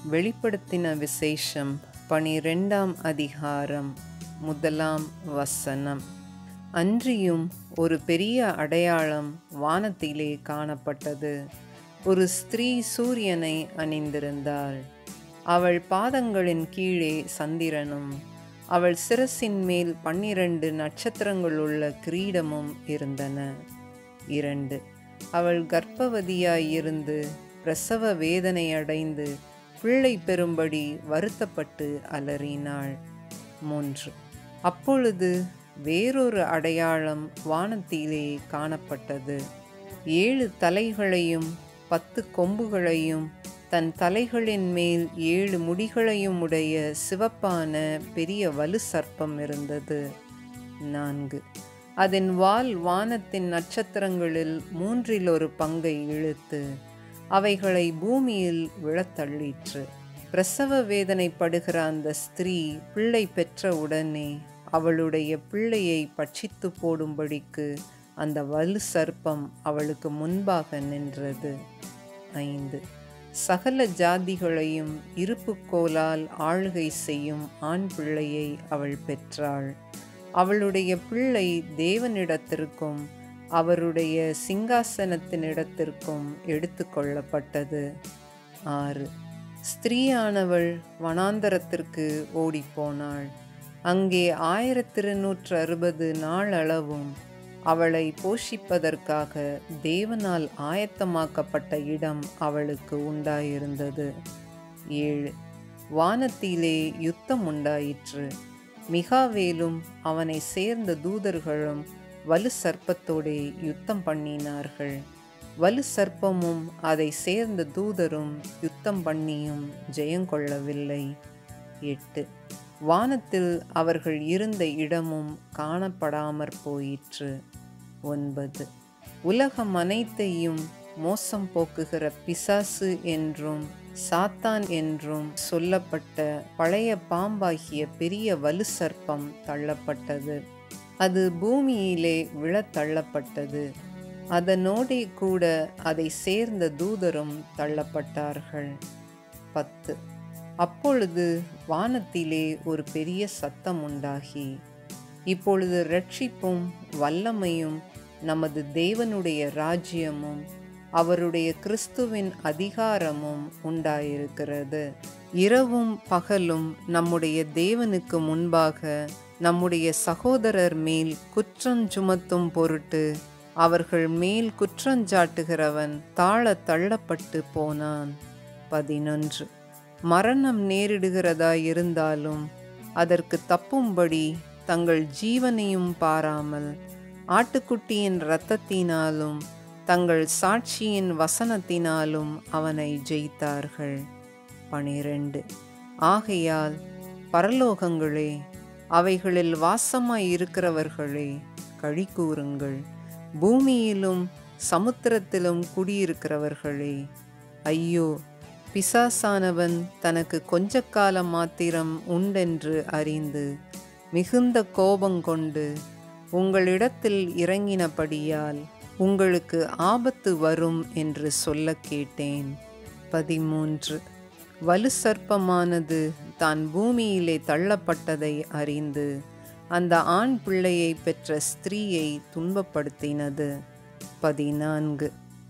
வெளிப்படுத்தின விசேஷம் பனிரெண்டாம் அதிகாரம் முதலாம் வசனம் அன்றியும் ஒரு பெரிய அடையாளம் வானத்திலே காணப்பட்டது ஒரு ஸ்திரீ சூரியனை அணிந்திருந்தாள் அவள் பாதங்களின் கீழே சந்திரனும் அவள் சிரசின் மேல் பன்னிரண்டு நட்சத்திரங்களுள்ள கிரீடமும் இருந்தன இரண்டு அவள் கர்ப்பவதியாயிருந்து பிரசவ வேதனை அடைந்து பிள்ளை பெறும்படி வருத்தப்பட்டு அலறினாள் மூன்று அப்பொழுது வேறொரு அடையாளம் வானத்திலே காணப்பட்டது ஏழு தலைகளையும் பத்து கொம்புகளையும் தன் தலைகளின் மேல் ஏழு முடிகளையும் உடைய சிவப்பான பெரிய வலு சர்ப்பம் இருந்தது நான்கு அதன் வால் வானத்தின் நட்சத்திரங்களில் மூன்றில் ஒரு பங்கை இழுத்து அவைகளை பூமியில் விழத்தள்ளிற்று பிரசவ வேதனைப்படுகிற அந்த ஸ்திரீ பிள்ளை பெற்ற உடனே அவளுடைய பிள்ளையை பட்சித்து போடும்படிக்கு அந்த வலு சர்ப்பம் அவளுக்கு முன்பாக நின்றது ஐந்து சகல ஜாதிகளையும் இருப்புக்கோலால் ஆளுகை செய்யும் ஆண் பிள்ளையை அவள் பெற்றாள் அவளுடைய பிள்ளை தேவனிடத்திற்கும் அவருடைய சிங்காசனத்தினிடத்திற்கும் எடுத்து கொள்ளப்பட்டது ஆறு ஸ்திரீயானவள் வனாந்தரத்திற்கு ஓடிப்போனாள் அங்கே ஆயிரத்திருநூற்று அறுபது நாளளவும் அவளை போஷிப்பதற்காக தேவனால் ஆயத்தமாக்கப்பட்ட இடம் அவளுக்கு உண்டாயிருந்தது ஏழு வானத்திலே யுத்தம் உண்டாயிற்று மிகாவேலும் அவனை சேர்ந்த தூதர்களும் வலு சர்ப்பத்தோடே யுத்தம் பண்ணினார்கள் வலு சர்ப்பமும் அதை சேர்ந்த தூதரும் யுத்தம் பண்ணியும் ஜெயங்கொள்ளவில்லை எட்டு வானத்தில் அவர்கள் இருந்த இடமும் காணப்படாமற் போயிற்று ஒன்பது உலகம் அனைத்தையும் மோசம் போக்குகிற பிசாசு என்றும் சாத்தான் என்றும் சொல்லப்பட்ட பழைய பாம்பாகிய பெரிய வலு சர்ப்பம் தள்ளப்பட்டது அது பூமியிலே விழத் தள்ளப்பட்டது அதனோடே கூட அதை சேர்ந்த தூதரும் தள்ளப்பட்டார்கள் பத்து அப்பொழுது வானத்திலே ஒரு பெரிய சத்தம் உண்டாகி இப்பொழுது ரட்சிப்பும் வல்லமையும் நமது தேவனுடைய ராஜ்யமும் அவருடைய கிறிஸ்துவின் அதிகாரமும் உண்டாயிருக்கிறது இரவும் பகலும் நம்முடைய தேவனுக்கு முன்பாக நம்முடைய சகோதரர் மேல் குற்றம் சுமத்தும் பொருட்டு அவர்கள் மேல் குற்றஞ்சாட்டுகிறவன் தாழ தள்ளப்பட்டு போனான் பதினொன்று மரணம் நேரிடுகிறதா இருந்தாலும் அதற்கு தப்பும்படி தங்கள் ஜீவனையும் பாராமல் ஆட்டுக்குட்டியின் இரத்தத்தினாலும் தங்கள் சாட்சியின் வசனத்தினாலும் அவனை ஜெயித்தார்கள் பனிரெண்டு ஆகையால் பரலோகங்களே அவைகளில் வாசமாய் இருக்கிறவர்களே கழி கூறுங்கள் பூமியிலும் சமுத்திரத்திலும் குடியிருக்கிறவர்களே ஐயோ பிசாசானவன் தனக்கு கொஞ்ச காலம் மாத்திரம் உண்டென்று அறிந்து மிகுந்த கோபங்கொண்டு உங்களிடத்தில் இறங்கினபடியால் உங்களுக்கு ஆபத்து வரும் என்று சொல்ல கேட்டேன் பதிமூன்று வலு சர்ப்பமானது தான் பூமியிலே தள்ளப்பட்டதை அறிந்து அந்த ஆண் பிள்ளையை பெற்ற ஸ்திரீயை துன்பப்படுத்தினது பதினான்கு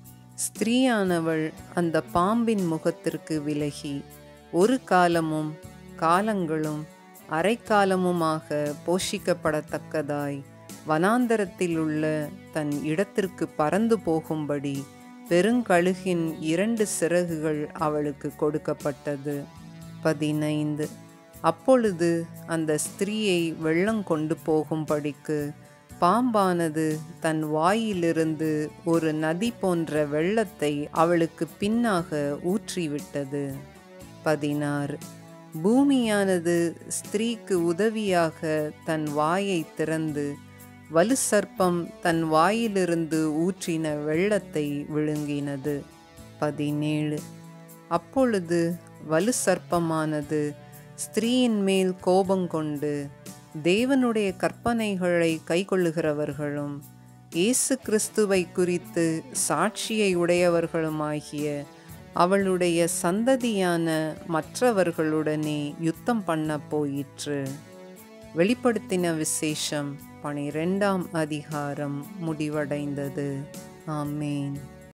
ஸ்திரீயானவள் அந்த பாம்பின் முகத்திற்கு விலகி ஒரு காலமும் காலங்களும் அரைக்காலமுமாக போஷிக்கப்படத்தக்கதாய் வனாந்தரத்தில் உள்ள தன் இடத்திற்கு பறந்து போகும்படி பெருங்கழுகின் இரண்டு சிறகுகள் அவளுக்கு கொடுக்கப்பட்டது பதினைந்து அப்பொழுது அந்த ஸ்திரீயை வெள்ளம் கொண்டு போகும்படிக்கு பாம்பானது தன் வாயிலிருந்து ஒரு நதி போன்ற வெள்ளத்தை அவளுக்கு பின்னாக ஊற்றிவிட்டது பதினாறு பூமியானது ஸ்திரீக்கு உதவியாக தன் வாயை திறந்து வலு சர்ப்பம் தன் வாயிலிருந்து ஊற்றின வெள்ளத்தை விழுங்கினது பதினேழு அப்பொழுது வலு சர்ப்பமானது ஸ்திரீயின் மேல் கோபங்கொண்டு தேவனுடைய கற்பனைகளை கைக்கொள்ளுகிறவர்களும் இயேசு கிறிஸ்துவை குறித்து சாட்சியை உடையவர்களுமாகிய அவளுடைய சந்ததியான மற்றவர்களுடனே யுத்தம் பண்ண போயிற்று வெளிப்படுத்தின விசேஷம் பனிரெண்டாம் அதிகாரம் முடிவடைந்தது ஆமேன்